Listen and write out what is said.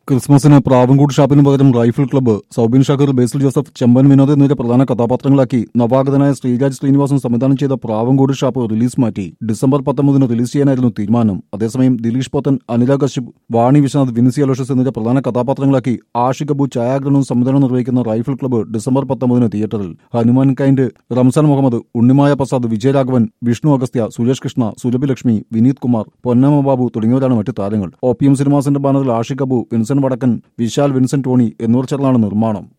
ക്രിസ്മസിന് പ്രാവൻകൂട് ഷാപ്പിന് പകരം റൈഫിൾ ക്ലബ്ബ് സൗബിൻ ഷാഖർ ബേസിൽ ജോസഫ് ചെമ്പൻ വിനോദ് എന്നിവരെ പ്രധാന കഥാപാത്രങ്ങളാക്കി നവാഗതനായ ശ്രീരാജ് ശ്രീനിവാസൻ സംവിധാനം ചെയ്ത പ്രാവൻകൂട് ഷാപ്പ് റിലീസ് മാറ്റി ഡിസംബർ പത്തൊമ്പതിന് റിലീസ് ചെയ്യാനായിരുന്നു തീരുമാനം അതേസമയം ദിലീഷ് പോത്തൻ അനില കശ്യപ് വാണി വിശ്വനാഥ് വിൻസി അലോഷസ് എന്നിവരെ പ്രധാന കഥാപാത്രങ്ങളാക്കി ആഷിക് അബു ഛായാഗ്രഹണവും സംവിധാനം നിർവഹിക്കുന്ന റൈഫിൾ ക്ലബ്ബ് ഡിസംബർ പത്തൊമ്പതിന് തിയേറ്ററിൽ ഹനുമാൻ കൈൻഡ് റംസാൻ മുഹമ്മദ് ഉണ്ണിമായ പ്രസാദ് വിജയരാഘവൻ വിഷ്ണു അഗസ്ത്യ സുരേഷ് കൃഷ്ണ സുരഭി ലക്ഷ്മി വിനീത് കുമാർ പൊന്നമ്മ ബാബു തുടങ്ങിയവരാണ് മറ്റ് താരങ്ങൾ ഒ പി എം സിനിമാസിന്റെ ബാനറിൽ ആഷിക് അബു വിൻസെന്റ് വടക്കൻ വിശാൽ വിൻസെന്റ് ടോണി എന്നിവർ ചേർന്നാണ് നിർമ്മാണം